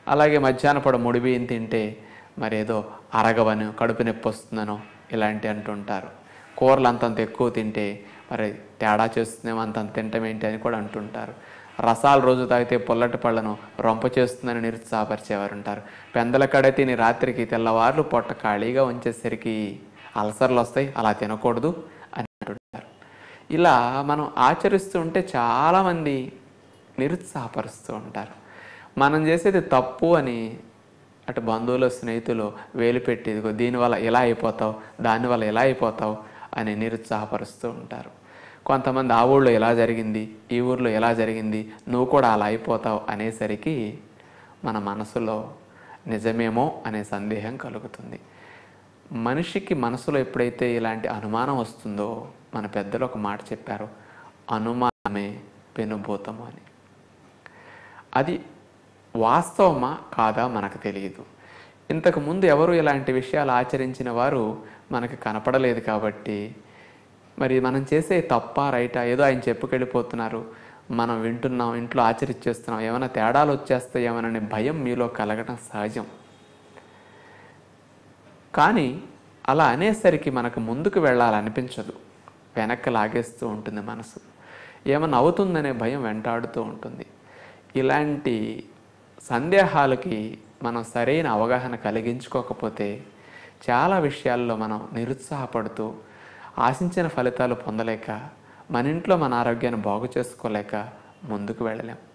అలాగే మధ్యాహ్న పూట ముడి బియ్యం తింటే మరి ఏదో అరగవను కడుపు నొప్పి వస్తుందనో ఇలాంటి అంటుంటారు కూరలు అంతంత ఎక్కువ తింటే మరి తేడా చేస్తుందేమో అంతంత తింటం ఏంటి అని కూడా అంటుంటారు రసాలు రోజు తాగితే పుల్లటి పళ్ళను రొంప చేస్తుందని నిరుత్సాహపరిచేవారు ఉంటారు పెందల కడ తిని రాత్రికి తెల్లవార్లు పొట్ట ఖాళీగా ఉంచేసరికి అల్సర్లు వస్తాయి అలా తినకూడదు అని అంటుంటారు ఇలా మనం ఆచరిస్తూ ఉంటే చాలామంది నిరుత్సాహపరుస్తూ ఉంటారు మనం చేసేది తప్పు అని అటు బంధువులు స్నేహితులు వేలు పెట్టి ఇదిగో దీనివల్ల ఇలా అయిపోతావు దానివల్ల ఇలా అయిపోతావు అని నిరుత్సాహపరుస్తూ ఉంటారు కొంతమంది ఆ ఊళ్ళో ఎలా జరిగింది ఈ ఊర్లో ఎలా జరిగింది నువ్వు కూడా అలా అయిపోతావు అనేసరికి మన మనసులో నిజమేమో అనే సందేహం కలుగుతుంది మనిషికి మనసులో ఎప్పుడైతే ఇలాంటి అనుమానం వస్తుందో మన పెద్దలు ఒక మాట చెప్పారు అనుమానమే పెనుభూతము అని అది వాస్తవమా కాదా మనకు తెలియదు ఇంతకు ముందు ఎవరు ఇలాంటి విషయాలు ఆచరించిన వారు మనకు కనపడలేదు కాబట్టి మరి మనం చేసే తప్ప రైటా ఏదో ఆయన చెప్పుకెళ్ళిపోతున్నారు మనం వింటున్నాం ఇంట్లో ఆచరించేస్తున్నాం ఏమైనా తేడాలు వచ్చేస్తాయేమోననే భయం మీలో కలగడం సహజం కానీ అలా అనేసరికి మనకు ముందుకు వెళ్ళాలనిపించదు వెనక్కి లాగేస్తూ ఉంటుంది మనసు ఏమన్నా అవుతుందనే భయం వెంటాడుతూ ఉంటుంది ఇలాంటి సందేహాలకి మనం సరైన అవగాహన కలిగించుకోకపోతే చాలా విషయాల్లో మనం నిరుత్సాహపడుతూ ఆశించిన ఫలితాలు పొందలేక మన ఇంట్లో మన ఆరోగ్యాన్ని బాగు చేసుకోలేక ముందుకు వెళ్ళలేం